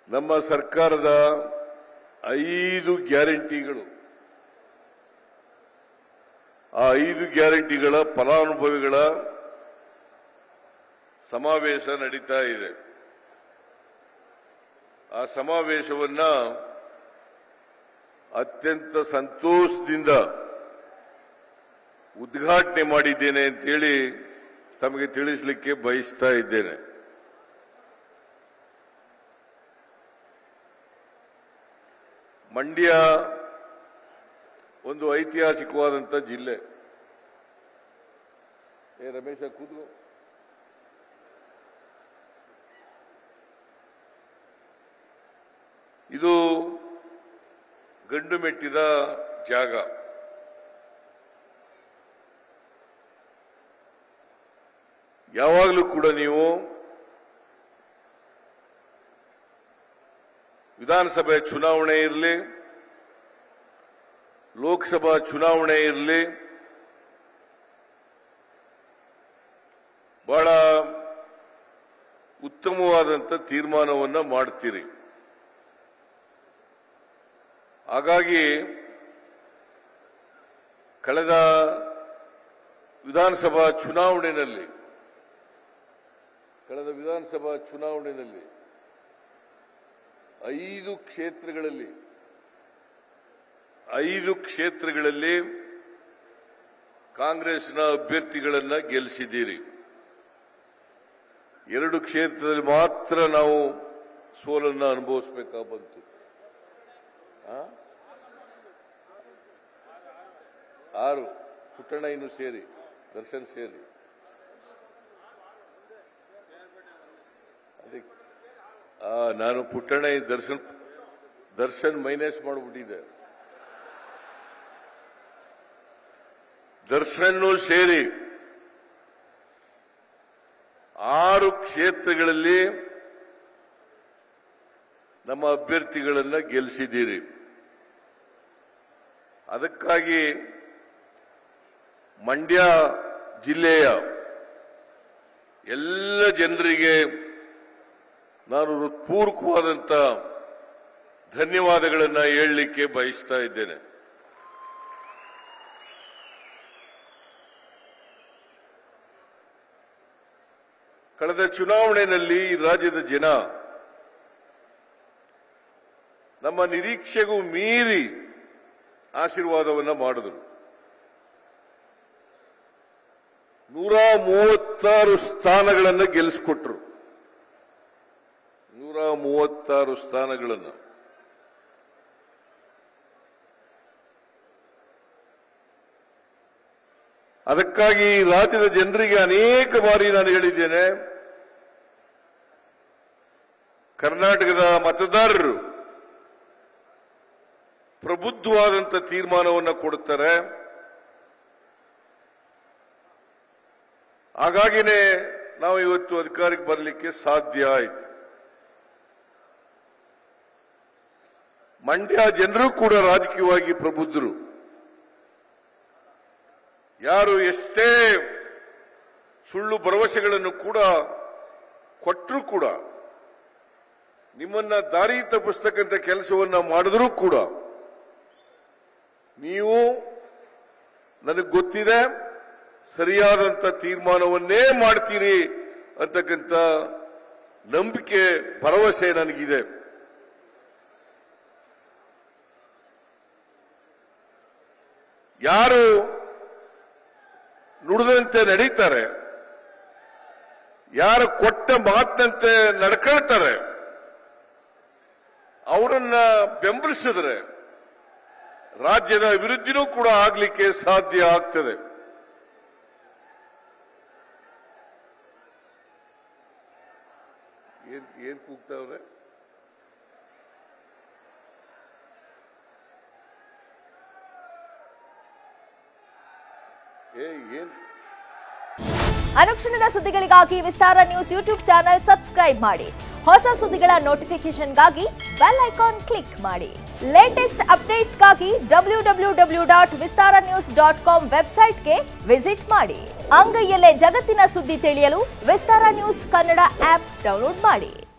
ನಮ್ಮ ಸರ್ಕಾರದ ಐದು ಗ್ಯಾರಂಟಿಗಳು ಆ ಐದು ಗ್ಯಾರಂಟಿಗಳ ಫಲಾನುಭವಿಗಳ ಸಮಾವೇಶ ನಡೀತಾ ಇದೆ ಆ ಸಮಾವೇಶವನ್ನ ಅತ್ಯಂತ ಸಂತೋಷದಿಂದ ಉದ್ಘಾಟನೆ ಮಾಡಿದ್ದೇನೆ ಅಂತೇಳಿ ತಮಗೆ ತಿಳಿಸಲಿಕ್ಕೆ ಬಯಸ್ತಾ ಇದ್ದೇನೆ ಮಂಡ್ಯ ಒಂದು ಐತಿಹಾಸಿಕವಾದಂಥ ಜಿಲ್ಲೆ ಏ ರಮೇಶ ಕೂತ್ಕೋ ಇದು ಗಂಡು ಮೆಟ್ಟಿದ ಜಾಗ ಯಾವಾಗಲೂ ಕೂಡ ನೀವು ವಿಧಾನಸಭೆ ಚುನಾವಣೆ ಇರಲಿ ಲೋಕಸಭಾ ಚುನಾವಣೆ ಇರಲಿ ಬಹಳ ಉತ್ತಮವಾದಂಥ ತೀರ್ಮಾನವನ್ನ ಮಾಡ್ತೀರಿ ಹಾಗಾಗಿ ಕಳೆದ ವಿಧಾನಸಭಾ ಚುನಾವಣೆಯಲ್ಲಿ ಕಳೆದ ವಿಧಾನಸಭಾ ಚುನಾವಣೆಯಲ್ಲಿ ಐದು ಕ್ಷೇತ್ರಗಳಲ್ಲಿ ಐದು ಕ್ಷೇತ್ರಗಳಲ್ಲಿ ಕಾಂಗ್ರೆಸ್ನ ಅಭ್ಯರ್ಥಿಗಳನ್ನ ಗೆಲ್ಲಿಸಿದ್ದೀರಿ ಎರಡು ಕ್ಷೇತ್ರದಲ್ಲಿ ಮಾತ್ರ ನಾವು ಸೋಲನ್ನ ಅನುಭವಿಸಬೇಕಾ ಬಂತು ಆ? ಆರು ಪುಟ್ಟಣ್ಣ ಇನ್ನು ಸೇರಿ ದರ್ಶನ್ ಸೇರಿ ಅದಕ್ಕೆ ಆ, ನಾನು ಪುಟ್ಟಣ್ಣ ಈ ದರ್ಶನ್ ದರ್ಶನ್ ಮೈನಸ್ ಮಾಡಿಬಿಟ್ಟಿದ್ದೆ ದರ್ಶನ್ನು ಸೇರಿ ಆರು ಕ್ಷೇತ್ರಗಳಲ್ಲಿ ನಮ್ಮ ಅಭ್ಯರ್ಥಿಗಳನ್ನ ಗೆಲ್ಲಿಸಿದ್ದೀರಿ ಅದಕ್ಕಾಗಿ ಮಂಡ್ಯ ಜಿಲ್ಲೆಯ ಎಲ್ಲ ಜನರಿಗೆ ನಾನು ಹೃತ್ಪೂರ್ವಕವಾದಂಥ ಧನ್ಯವಾದಗಳನ್ನು ಹೇಳಲಿಕ್ಕೆ ಬಯಸ್ತಾ ಇದ್ದೇನೆ ಕಳೆದ ಚುನಾವಣೆಯಲ್ಲಿ ಈ ರಾಜ್ಯದ ಜನ ನಮ್ಮ ನಿರೀಕ್ಷೆಗೂ ಮೀರಿ ಆಶೀರ್ವಾದವನ್ನ ಮಾಡಿದರು ನೂರ ಮೂವತ್ತಾರು ಸ್ಥಾನಗಳನ್ನು ಗೆಲ್ಲಿಸಿಕೊಟ್ರು ನೂರ ಮೂವತ್ತಾರು ಸ್ಥಾನಗಳನ್ನು ಅದಕ್ಕಾಗಿ ಈ ರಾಜ್ಯದ ಜನರಿಗೆ ಅನೇಕ ಬಾರಿ ನಾನು ಹೇಳಿದ್ದೇನೆ ಕರ್ನಾಟಕದ ಮತದಾರರು ಪ್ರಬುದ್ಧವಾದಂಥ ತೀರ್ಮಾನವನ್ನು ಕೊಡುತ್ತಾರೆ ಹಾಗಾಗಿನೇ ನಾವು ಇವತ್ತು ಅಧಿಕಾರಕ್ಕೆ ಬರಲಿಕ್ಕೆ ಸಾಧ್ಯ ಆಯಿತು ಮಂಡ್ಯ ಜನರು ಕೂಡ ರಾಜಕೀಯವಾಗಿ ಪ್ರಬುದ್ಧರು ಯಾರು ಎಷ್ಟೇ ಸುಳ್ಳು ಭರವಸೆಗಳನ್ನು ಕೂಡ ಕೊಟ್ಟರೂ ಕೂಡ ನಿಮ್ಮನ್ನ ದಾರಿ ತಪ್ಪಿಸ್ತಕ್ಕಂಥ ಕೆಲಸವನ್ನ ಮಾಡಿದ್ರೂ ಕೂಡ ನೀವು ನನಗೆ ಗೊತ್ತಿದೆ ಸರಿಯಾದಂತ ತೀರ್ಮಾನವನ್ನೇ ಮಾಡ್ತೀರಿ ಅಂತಕ್ಕಂಥ ನಂಬಿಕೆ ಭರವಸೆ ನನಗಿದೆ ಯಾರು ನುಡಿದಂತೆ ನಡೀತಾರೆ ಯಾರು ಕೊಟ್ಟ ಮಾತಿನಂತೆ ನಡ್ಕೊಳ್ತಾರೆ ಅವರನ್ನ ಬೆಂಬಲಿಸಿದ್ರೆ ರಾಜ್ಯದ ಅಭಿವೃದ್ಧಿನೂ ಕೂಡ ಆಗ್ಲಿಕ್ಕೆ ಸಾಧ್ಯ ಆಗ್ತದೆ ಏನ್ ಏನ್ ಕೂಗ್ತಾವ್ರೆ ಏ ಏನ್ ಅನುಕ್ಷಣದ ಸುದ್ದಿಗಳಿಗಾಗಿ Vistara news YouTube channel subscribe ಮಾಡಿ ಹೊಸ ಸುದ್ದಿಗಳ ನೋಟಿಫಿಕೇಶನ್ಗಾಗಿ ಬೆಲ್ ಐಕಾನ್ ಕ್ಲಿಕ್ ಮಾಡಿ ಲೇಟೆಸ್ಟ್ ಅಪ್ಡೇಟ್ಸ್ಗಾಗಿ W W W dot Vistara news dot com ವೆಬ್ಸೈಟ್ಗೆ ವಿಸಿಟ್ ಮಾಡಿ ಅಂಗೈಯಲ್ಲೇ ಜಗತ್ತಿನ ಸುದ್ದಿ ತಿಳಿಯಲು Vistara news Kannada app download ಮಾಡಿ